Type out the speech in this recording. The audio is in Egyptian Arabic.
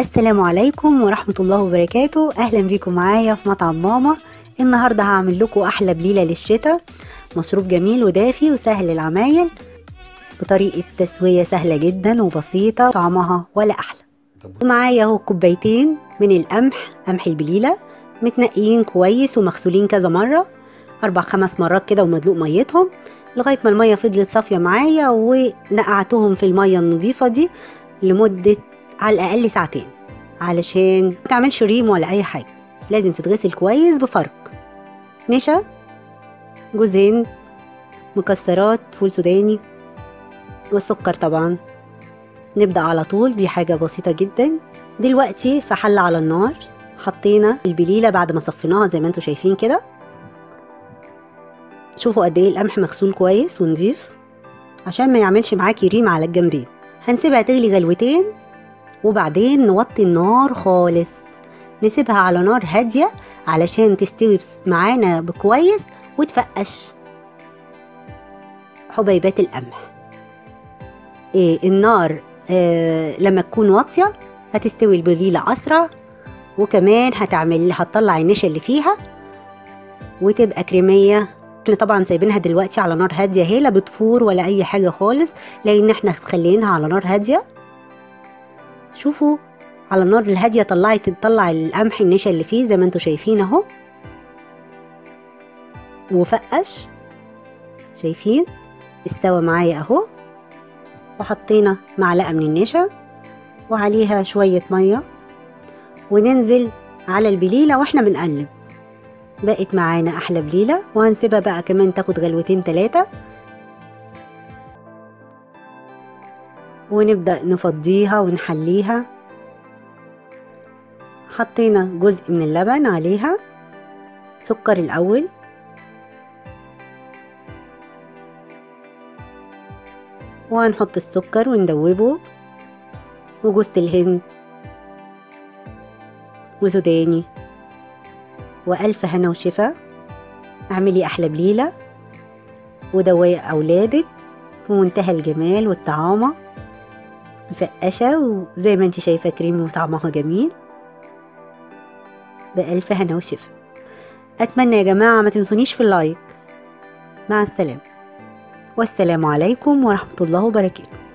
السلام عليكم ورحمة الله وبركاته أهلا بيكم معايا في مطعم ماما النهاردة هعمل لكم أحلى بليلة للشتاء مشروب جميل ودافي وسهل العمايل بطريقة تسوية سهلة جدا وبسيطة طعمها ولا أحلى معايا اهو كوبايتين من القمح قمح البليلة متنقيين كويس ومغسولين كذا مرة أربع خمس مرات كده ومدلوق ميتهم لغاية ما المية فضلت صافية معايا ونقعتهم في المية النظيفة دي لمدة على الأقل ساعتين علشان ما تعملش ريم ولا أي حاجة لازم تتغسل كويس بفرق نشا جوز هند مكسرات فول سوداني والسكر طبعا نبدأ على طول دي حاجة بسيطة جدا دلوقتي في حلة على النار حطينا البليلة بعد ما صفيناها زي ما انتوا شايفين كده شوفوا قد ايه القمح مغسول كويس ونضيف عشان ما يعملش معاكي ريم على الجنبين هنسيبها تغلي غلوتين وبعدين نوطي النار خالص نسيبها على نار هادية علشان تستوي معانا بكويس وتفقش حبيبات القمح إيه النار إيه لما تكون واطية هتستوي البليلة أسرع وكمان هتعمل هتطلع النشا اللي فيها وتبقى كريمية احنا طبعا سايبينها دلوقتي على نار هادية هي لا بتفور ولا أي حاجة خالص لأن احنا مخلينها على نار هادية شوفوا على النار الهادية طلعت تطلع القمح النشا اللي فيه زي ما انتوا شايفين اهو وفقش شايفين استوى معايا اهو وحطينا معلقة من النشا وعليها شوية مية وننزل على البليلة واحنا بنقلب بقت معانا احلى بليلة وهنسيبها بقى كمان تاخد غلوتين تلاتة ونبدأ نفضيها ونحليها حطينا جزء من اللبن عليها سكر الأول وهنحط السكر وندوبه وجوز الهند وسوداني وألف هنا وشفا اعملي أحلى بليلة ودوقي أولادك في منتهى الجمال والطعامة مفقشة وزي ما انت شايفة كريمي وطعمها جميل بألف هنا وشفا أتمنى يا جماعة ما تنسونيش في اللايك مع السلامة والسلام عليكم ورحمة الله وبركاته